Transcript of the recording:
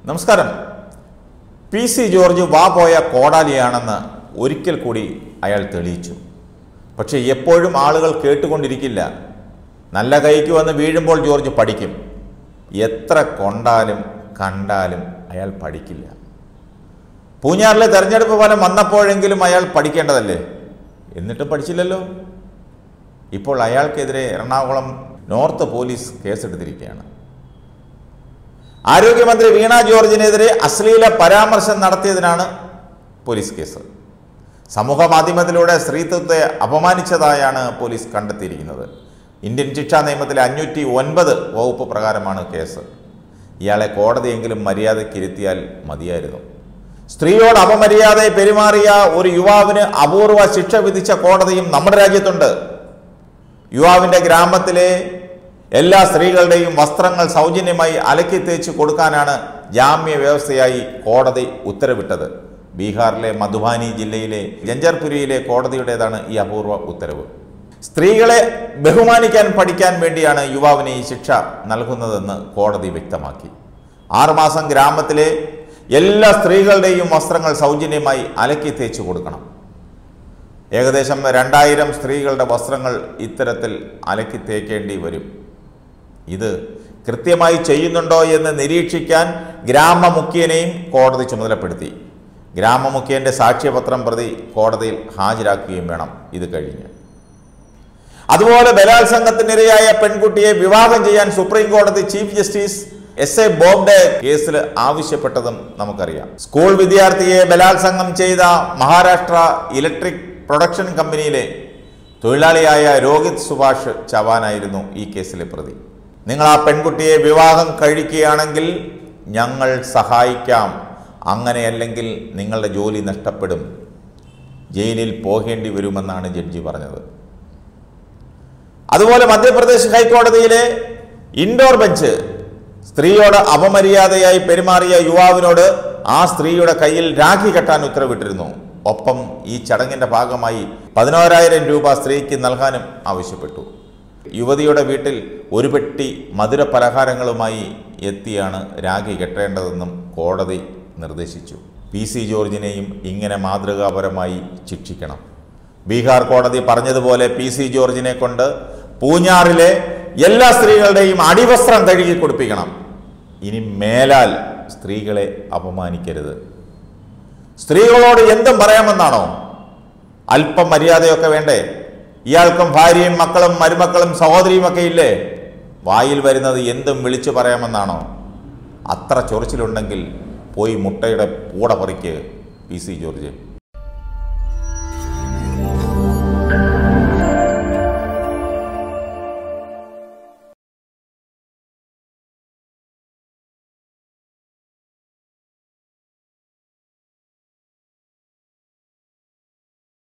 നമസ്കാരം P C George വാ പോയ കോടാലിയാണെന്ന് ഒരിക്കൽ കൂടി അയാൾ തെളിയിച്ചു പക്ഷേ എപ്പോഴും ആളുകൾ കേട്ടുകൊണ്ടിരിക്കില്ല നല്ല കൈക്ക് വന്ന് വീഴുമ്പോൾ ജോർജ് പഠിക്കും എത്ര കൊണ്ടാലും കണ്ടാലും അയാൾ പഠിക്കില്ല പൂഞ്ഞാറിലെ തെരഞ്ഞെടുപ്പ് ഫലം വന്നപ്പോഴെങ്കിലും അയാൾ പഠിക്കേണ്ടതല്ലേ എന്നിട്ടും പഠിച്ചില്ലല്ലോ ഇപ്പോൾ അയാൾക്കെതിരെ എറണാകുളം നോർത്ത് പോലീസ് കേസെടുത്തിരിക്കുകയാണ് ആരോഗ്യമന്ത്രി വീണ ജോർജിനെതിരെ അശ്ലീല പരാമർശം നടത്തിയതിനാണ് പോലീസ് കേസ് സമൂഹ മാധ്യമത്തിലൂടെ സ്ത്രീത്വത്തെ അപമാനിച്ചതായാണ് പോലീസ് കണ്ടെത്തിയിരിക്കുന്നത് ഇന്ത്യൻ ശിക്ഷാ നിയമത്തിലെ അഞ്ഞൂറ്റി ഒൻപത് വകുപ്പ് പ്രകാരമാണ് കേസ് ഇയാളെ കോടതിയെങ്കിലും മര്യാദയ്ക്കിരുത്തിയാൽ മതിയായിരുന്നു സ്ത്രീയോട് അപമര്യാദയെ പെരുമാറിയ ഒരു യുവാവിന് അപൂർവ ശിക്ഷ വിധിച്ച കോടതിയും നമ്മുടെ രാജ്യത്തുണ്ട് യുവാവിൻ്റെ ഗ്രാമത്തിലെ എല്ലാ സ്ത്രീകളുടെയും വസ്ത്രങ്ങൾ സൗജന്യമായി അലക്കി തേച്ച് കൊടുക്കാനാണ് ജാമ്യ വ്യവസ്ഥയായി കോടതി ഉത്തരവിട്ടത് ബീഹാറിലെ മധുബാനി ജില്ലയിലെ ജഞ്ചർപുരിയിലെ കോടതിയുടേതാണ് ഈ അപൂർവ ഉത്തരവ് സ്ത്രീകളെ ബഹുമാനിക്കാൻ പഠിക്കാൻ വേണ്ടിയാണ് യുവാവിന് ഈ ശിക്ഷ നൽകുന്നതെന്ന് കോടതി വ്യക്തമാക്കി ആറുമാസം ഗ്രാമത്തിലെ എല്ലാ സ്ത്രീകളുടെയും വസ്ത്രങ്ങൾ സൗജന്യമായി അലക്കി തേച്ച് കൊടുക്കണം ഏകദേശം രണ്ടായിരം സ്ത്രീകളുടെ വസ്ത്രങ്ങൾ ഇത്തരത്തിൽ അലക്കി തേക്കേണ്ടി വരും ഇത് കൃത്യമായി ചെയ്യുന്നുണ്ടോ എന്ന് നിരീക്ഷിക്കാൻ ഗ്രാമമുഖ്യനെയും കോടതി ചുമതലപ്പെടുത്തി ഗ്രാമമുഖ്യന്റെ സാക്ഷ്യപത്രം പ്രതി കോടതിയിൽ ഹാജരാക്കുകയും വേണം ഇത് കഴിഞ്ഞ് അതുപോലെ ബലാത്സംഗത്തിനിരയായ പെൺകുട്ടിയെ വിവാഹം ചെയ്യാൻ സുപ്രീം കോടതി chief justice S A Bobde കേസിൽ ആവശ്യപ്പെട്ടതും നമുക്കറിയാം സ്കൂൾ വിദ്യാർത്ഥിയെ ബലാത്സംഗം ചെയ്ത മഹാരാഷ്ട്ര ഇലക്ട്രിക് പ്രൊഡക്ഷൻ കമ്പനിയിലെ തൊഴിലാളിയായ രോഹിത് സുഭാഷ് ചവാനായിരുന്നു ഈ കേസിലെ പ്രതി നിങ്ങൾ ആ പെൺകുട്ടിയെ വിവാഹം കഴിക്കുകയാണെങ്കിൽ ഞങ്ങൾ സഹായിക്കാം അങ്ങനെയല്ലെങ്കിൽ നിങ്ങളുടെ ജോലി നഷ്ടപ്പെടും ജയിലിൽ പോകേണ്ടി വരുമെന്നാണ് ജഡ്ജി പറഞ്ഞത് അതുപോലെ മധ്യപ്രദേശ് ഹൈക്കോടതിയിലെ ഇൻഡോർ ബെഞ്ച് സ്ത്രീയോട് അപമര്യാദയായി പെരുമാറിയ യുവാവിനോട് ആ സ്ത്രീയുടെ കയ്യിൽ രാഖി കെട്ടാൻ ഉത്തരവിട്ടിരുന്നു ഒപ്പം ഈ ചടങ്ങിന്റെ ഭാഗമായി പതിനോരായിരം രൂപ സ്ത്രീക്ക് നൽകാനും ആവശ്യപ്പെട്ടു യുവതിയുടെ വീട്ടിൽ ഒരു പെട്ടി മധുര പലഹാരങ്ങളുമായി എത്തിയാണ് രാഖി കെട്ടേണ്ടതെന്നും കോടതി നിർദ്ദേശിച്ചു പി സി ജോർജിനെയും ഇങ്ങനെ മാതൃകാപരമായി ശിക്ഷിക്കണം ബീഹാർ കോടതി പറഞ്ഞതുപോലെ പി സി ജോർജിനെ കൊണ്ട് പൂഞ്ഞാറിലെ എല്ലാ സ്ത്രീകളുടെയും അടിവസ്ത്രം കഴുകി കൊടുപ്പിക്കണം ഇനി മേലാൽ സ്ത്രീകളെ അപമാനിക്കരുത് സ്ത്രീകളോട് എന്തും പറയാമെന്നാണോ അല്പം മര്യാദയൊക്കെ വേണ്ടേ ഇയാൾക്കും ഭാര്യയും മക്കളും മരുമക്കളും സഹോദരിയും ഒക്കെ ഇല്ലേ വായിൽ വരുന്നത് എന്തും വിളിച്ചു പറയാമെന്നാണോ അത്ര ചൊറിച്ചിലുണ്ടെങ്കിൽ പോയി മുട്ടയുടെ പൂട പറിക്ക് പി സി ജോർജ്